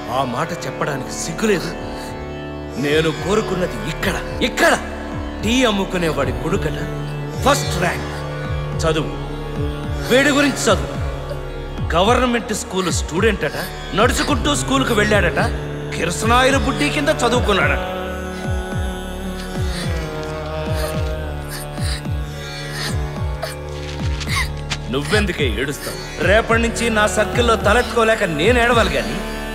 ఆ మాట చెప్పడానికి సిగ్గులేదు నేను కోరుకున్నది ఇక్కడ ఇక్కడ టీ అమ్ముకునేవాడి కొడుకట ఫస్ట్ ర్యాంక్ చదువు వీడి గురించి చదువు గవర్నమెంట్ స్కూల్ స్టూడెంట్ అట నడుచుకుంటూ స్కూల్కి వెళ్ళాడట కిరసనాయిల బుడ్డి కింద చదువుకున్నాడట నువ్వెందుకే ఏడుస్తావు రేపటి నుంచి నా సర్కిల్లో తలెత్తుకోలేక నేను ఏడవాలి గాని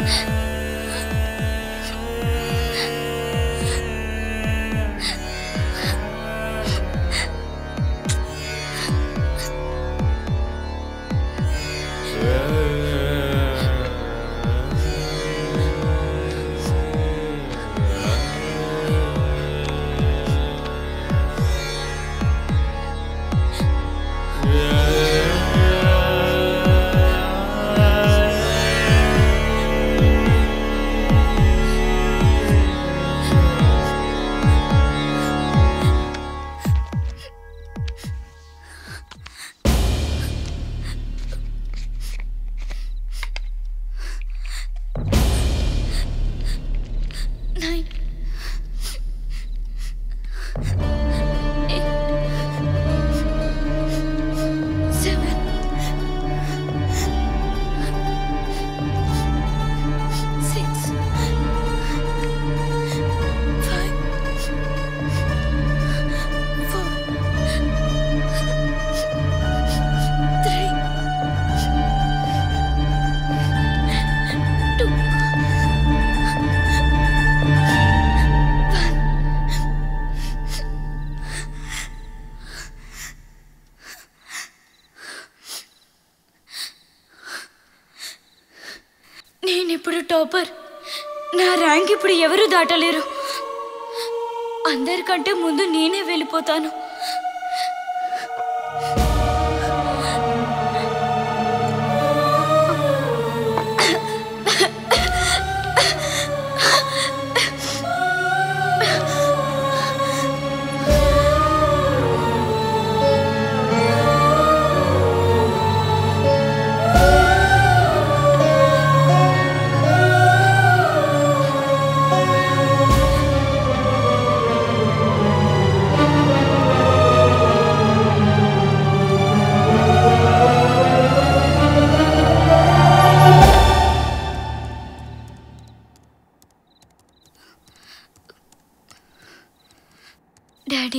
nine, eight, seven, six, five, four, three, two. నేను ఇప్పుడు టాపర్ నా ర్యాంక్ ఇప్పుడు ఎవరు దాటలేరు అందరికంటే ముందు నేనే వెళ్ళిపోతాను డాడీ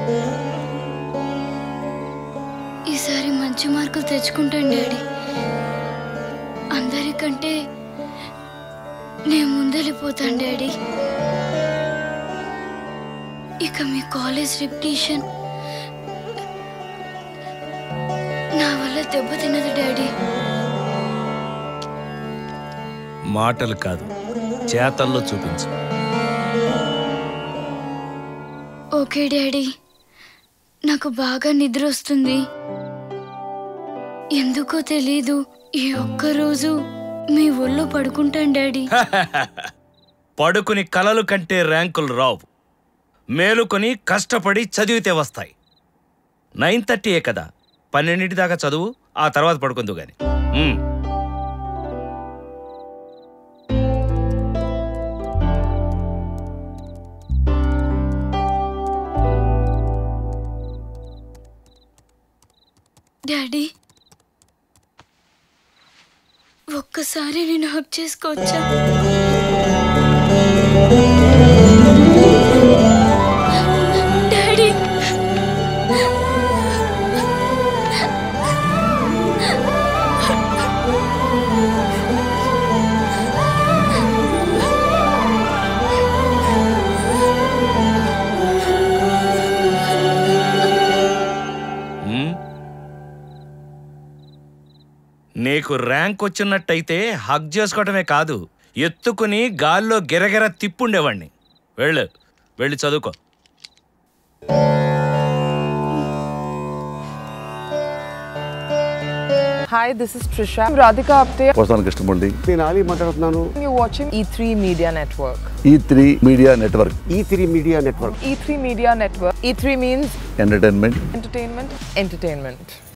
ఈసారి మంచి మార్కులు తెచ్చుకుంటాను డాడీ అందరికంటే నేను ముందెళ్ళిపోతాను డాడీ ఇక మీ కాలేజ్ రిపిటేషన్ నా వల్ల దెబ్బతిన్నది డాడీ మాటలు కాదు చేతల్లో చూపించు ఓకే డాడీ నాకు బాగా నిద్ర వస్తుంది ఎందుకో తెలీదు ఈ ఒక్క రోజు మీ ఒళ్ళో పడుకుంటాను డాడీ పడుకుని కలలు కంటే ర్యాంకులు రావు మేలుకొని కష్టపడి చదివితే వస్తాయి నైన్ థర్టీయే కదా పన్నెండింటి దాకా చదువు ఆ తర్వాత పడుకుందు గాని ఉమ్. డాడీ ఒక్కసారి నేను హక్ చేసుకోవచ్చా డాడీ ఉమ్. నీకు ర్యాంక్ వచ్చినట్టయితే హగ్ చేసుకోవటమే కాదు ఎత్తుకుని గాల్లో గిరగిర తిప్పుండేవాణ్ణి వెళ్ళు వెళ్ళి చదువుకో Hi, this is Trisha. I'm Radhika Apte. వస్తాను కృష్ణమూర్తి నేను ఆలీ మాట్లాడుతున్నాను You're watching E3 Media Network. E three media network E three media network E3 Media Network. E3 means entertainment entertainment, entertainment.